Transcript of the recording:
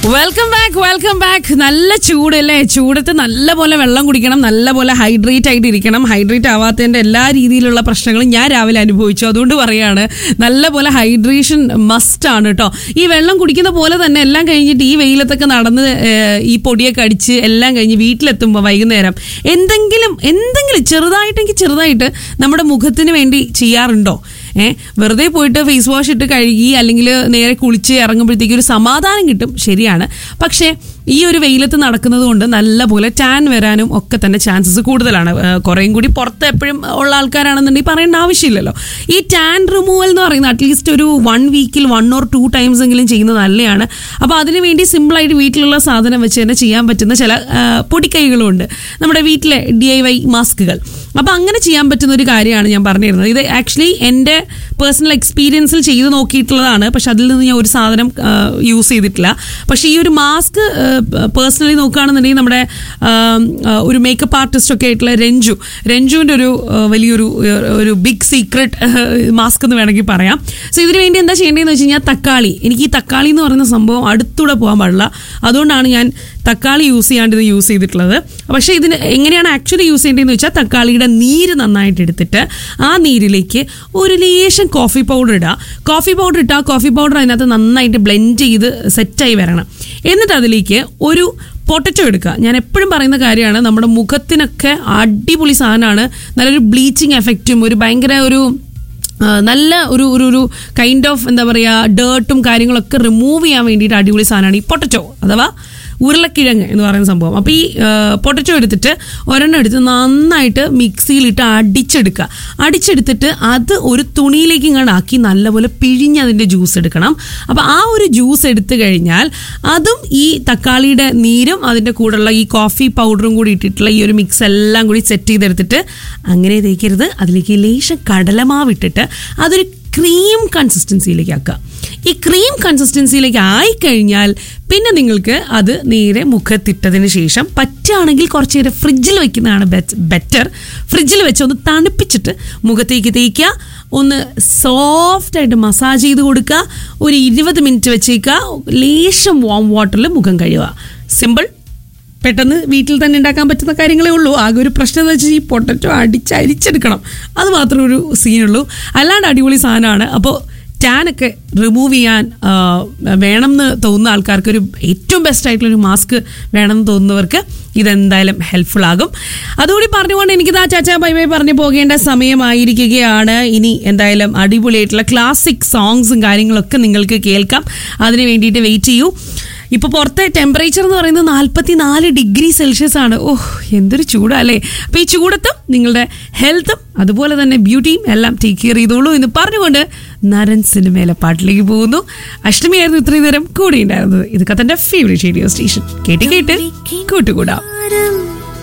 welcome back welcome back നല്ല ചൂടല്ലേ ചൂടത്ത് നല്ല പോലെ വെള്ളം കുടിക്കണം നല്ല പോലെ ഹൈഡ്രേറ്റ് ആയിട്ട് ഇരിക്കണം ഹൈഡ്രേറ്റ് ആവാത്തതിന്റെ എല്ലാ രീതിയിലുള്ള പ്രശ്നങ്ങളും ഞാൻ രാവിലെ അനുഭവിച്ചു അതുകൊണ്ട് പറയാണ് നല്ല പോലെ ഹൈഡ്രേഷൻ മസ്റ്റ് ആണ് കേട്ടോ ഈ വെള്ളം കുടിക്കുന്ന പോലെ തന്നെ എല്ലാം കഴിഞ്ഞിട്ട് ഈ വെയിലത്തൊക്കെ നടന്ന് ഏഹ്, ഈ പൊടിയൊക്കെ അടിച്ച് എല്ലാം കഴിഞ്ഞ് വീട്ടിലെത്തുമ്പോൾ വൈകുന്നേരം എന്തെങ്കിലും എന്തെങ്കിലും ചെറുതായിട്ടെങ്കിൽ ചെറുതായിട്ട് നമ്മുടെ മുഖത്തിന് വേണ്ടി ചെയ്യാറുണ്ടോ ഏ വെറുതെ പോയിട്ട് ഫേസ് വാഷ് ഇട്ട് കഴുകി അല്ലെങ്കിൽ നേരെ കുളിച്ച് ഇറങ്ങുമ്പോഴത്തേക്ക് ഒരു സമാധാനം കിട്ടും ശരിയാണ് പക്ഷേ ഈ ഒരു വെയിലത്ത് നടക്കുന്നത് കൊണ്ട് നല്ലപോലെ ടാൻ വരാനും ഒക്കെ തന്നെ ചാൻസസ് കൂടുതലാണ് ഏ, കുറേയും കൂടി പുറത്ത് എപ്പോഴും ഉള്ള ആൾക്കാരാണെന്നുണ്ടെങ്കിൽ പറയേണ്ട ആവശ്യമില്ലല്ലോ ഈ ടാൻ റിമൂവൽ എന്ന് പറയുന്നത് അറ്റ്ലീസ്റ്റ് ഒരു വൺ വീക്കിൽ വൺ ഓർ ടു ടൈംസ് എങ്കിലും ചെയ്യുന്നത് നല്ലതാണ് അപ്പോൾ അതിനു വേണ്ടി സിമ്പിളായിട്ട് വീട്ടിലുള്ള സാധനം വെച്ച് തന്നെ ചെയ്യാൻ പറ്റുന്ന ചില ആ, പൊടിക്കൈകളും ഉണ്ട് നമ്മുടെ വീട്ടിലെ ഡി ഐ വൈ മാസ്കുകൾ അപ്പോൾ അങ്ങനെ ചെയ്യാൻ പറ്റുന്ന ഒരു കാര്യമാണ് ഞാൻ പറഞ്ഞിരുന്നത് ഇത് ആക്ച്വലി എൻ്റെ പേഴ്സണൽ എക്സ്പീരിയൻസിൽ ചെയ്ത് നോക്കിയിട്ടുള്ളതാണ് പക്ഷെ അതിൽ നിന്ന് ഞാൻ ഒരു സാധനം യൂസ് ചെയ്തിട്ടില്ല പക്ഷേ ഈ ഒരു മാസ്ക് പേഴ്സണലി നോക്കുകയാണെന്നുണ്ടെങ്കിൽ നമ്മുടെ ആ, ആ, ഒരു മേക്കപ്പ് ആർട്ടിസ്റ്റ് ഒക്കെ ആയിട്ടുള്ള രഞ്ജു രഞ്ജുവിൻ്റെ ഒരു ആ, വലിയൊരു ആ, ഒരു ബിഗ് സീക്രട്ട് മാസ്ക് എന്ന് വേണമെങ്കിൽ പറയാം സോ ഇതിനു വേണ്ടി എന്താ ചെയ്യേണ്ടതെന്ന് വെച്ച് കഴിഞ്ഞാൽ തക്കാളി എനിക്ക് ഈ തക്കാളി എന്ന് പറയുന്ന സംഭവം അടുത്തൂടെ പോകാൻ പാടില്ല അതുകൊണ്ടാണ് ഞാൻ തക്കാളി യൂസ് ചെയ്യാണ്ട് ഇത് യൂസ് ചെയ്തിട്ടുള്ളത് പക്ഷേ ഇതിന് എങ്ങനെയാണ് ആക്ച്വലി യൂസ് ചെയ്യേണ്ടതെന്ന് വെച്ചാൽ തക്കാളിയുടെ നീര് നന്നായിട്ട് എടുത്തിട്ട് ആ നീരിലേക്ക് ഒരു ലേശം കോഫി പൗഡർ ഇടുക കോഫി പൗഡർ ഇട്ടാൽ കോഫി പൗഡർ അതിനകത്ത് നന്നായിട്ട് ബ്ലെൻഡ് ചെയ്ത് സെറ്റായി വരണം എന്നിട്ട് അതിലേക്ക് ഒരു പൊട്ടറ്റോ എടുക്കുക ഞാൻ എപ്പോഴും പറയുന്ന കാര്യമാണ് നമ്മുടെ മുഖത്തിനൊക്കെ അടിപൊളി സാധനമാണ് നല്ലൊരു ബ്ലീച്ചിങ് എഫക്റ്റും ഒരു ഭയങ്കര ഒരു ആ, നല്ല ഒരു ഒരു ഒരു കൈൻഡ് ഓഫ് എന്താ പറയുക ഡേർട്ടും കാര്യങ്ങളൊക്കെ റിമൂവ് ചെയ്യാൻ വേണ്ടിയിട്ട് അടിപൊളി സാധനമാണ് ഈ പൊട്ടറ്റോ അഥവാ ഉരുളക്കിഴങ്ങ് എന്ന് പറയുന്ന സംഭവം അപ്പോൾ ഈ പൊട്ടറ്റോ എടുത്തിട്ട് ഒരെണ്ണം എടുത്ത് നന്നായിട്ട് മിക്സിയിലിട്ട് അടിച്ചെടുക്കുക അടിച്ചെടുത്തിട്ട് അത് ഒരു തുണിയിലേക്ക് ഇങ്ങോട്ട് ആക്കി നല്ലപോലെ പിഴിഞ്ഞ് അതിൻ്റെ ജ്യൂസ് എടുക്കണം അപ്പോൾ ആ ഒരു ജ്യൂസ് എടുത്തു കഴിഞ്ഞാൽ അതും ഈ തക്കാളിയുടെ നീരും അതിൻ്റെ കൂടെയുള്ള ഈ കോഫി പൗഡറും കൂടി ഇട്ടിട്ടുള്ള ഈ ഒരു മിക്സ് എല്ലാം കൂടി സെറ്റ് ചെയ്തെടുത്തിട്ട് അങ്ങനെ തേക്കരുത് അതിലേക്ക് ലേശം കടലമാവ് ഇട്ടിട്ട് അതൊരു ക്രീം കൺസിസ്റ്റൻസിയിലേക്ക് ആക്കുക ഈ ക്രീം കൺസിസ്റ്റൻസിയിലേക്ക് ആയിക്കഴിഞ്ഞാൽ പിന്നെ നിങ്ങൾക്ക് അത് നേരെ മുഖത്തിട്ടതിന് ശേഷം പറ്റുകയാണെങ്കിൽ കുറച്ച് നേരം ഫ്രിഡ്ജിൽ വെക്കുന്നതാണ് ബെറ്റർ ഫ്രിഡ്ജിൽ വെച്ച് ഒന്ന് തണുപ്പിച്ചിട്ട് മുഖത്തേക്ക് തേക്കുക ഒന്ന് സോഫ്റ്റ് ആയിട്ട് മസാജ് ചെയ്ത് കൊടുക്കുക ഒരു ഇരുപത് മിനിറ്റ് വെച്ചേക്കുക ലേശം വാം വാട്ടറിൽ മുഖം കഴുകുക സിമ്പിൾ പെട്ടെന്ന് വീട്ടിൽ തന്നെ ഉണ്ടാക്കാൻ പറ്റുന്ന കാര്യങ്ങളേ ഉള്ളൂ ആകെ ഒരു പ്രശ്നം എന്ന് വെച്ചാൽ ഈ പൊട്ടറ്റോ അടിച്ച് അരിച്ചെടുക്കണം അത് മാത്രമേ ഒരു സീനുള്ളൂ അല്ലാണ്ട് അടിപൊളി സാധനമാണ് അപ്പോൾ ടാനൊക്കെ റിമൂവ് ചെയ്യാൻ ആ, വേണം എന്ന് തോന്നുന്ന ആൾക്കാർക്ക് ഒരു ഏറ്റവും ബെസ്റ്റ് ആയിട്ടുള്ള ഒരു മാസ്ക് വേണമെന്ന് തോന്നുന്നവർക്ക് ഇതെന്തായാലും ഹെൽപ്ഫുൾ ആകും അതുകൂടി പറഞ്ഞുകൊണ്ട് എനിക്കിത് ആ ചാച്ചാ ബൈ ബൈ പറഞ്ഞു പോകേണ്ട സമയമായിരിക്കുകയാണ് ഇനി എന്തായാലും അടിപൊളിയായിട്ടുള്ള ക്ലാസിക് സോങ്സും കാര്യങ്ങളൊക്കെ നിങ്ങൾക്ക് കേൾക്കാം അതിന് വേണ്ടിയിട്ട് വെയിറ്റ് ചെയ്യൂ ഇപ്പൊ പുറത്തെ ടെമ്പറേച്ചർ എന്ന് പറയുന്നത് നാൽപ്പത്തി നാല് ഡിഗ്രി സെൽഷ്യസ് ആണ് ഓഹ് എന്തൊരു ചൂടാ അല്ലേ അപ്പൊ ഈ ചൂടത്തും നിങ്ങളുടെ ഹെൽത്തും അതുപോലെ തന്നെ ബ്യൂട്ടിയും എല്ലാം ടേക്ക് കെയർ ചെയ്തോളൂ എന്ന് പറഞ്ഞുകൊണ്ട് നരൻ സിനിമയിലെ പാട്ടിലേക്ക് പോകുന്നു അഷ്ടമിയായിരുന്നു ഇത്രയും നേരം കൂടെ ഉണ്ടായിരുന്നത് ഇതൊക്കെ തന്റെ ഫേവറേറ്റ് റേഡിയോ സ്റ്റേഷൻ കേട്ട് കേട്ട് കൂട്ടുകൂടാം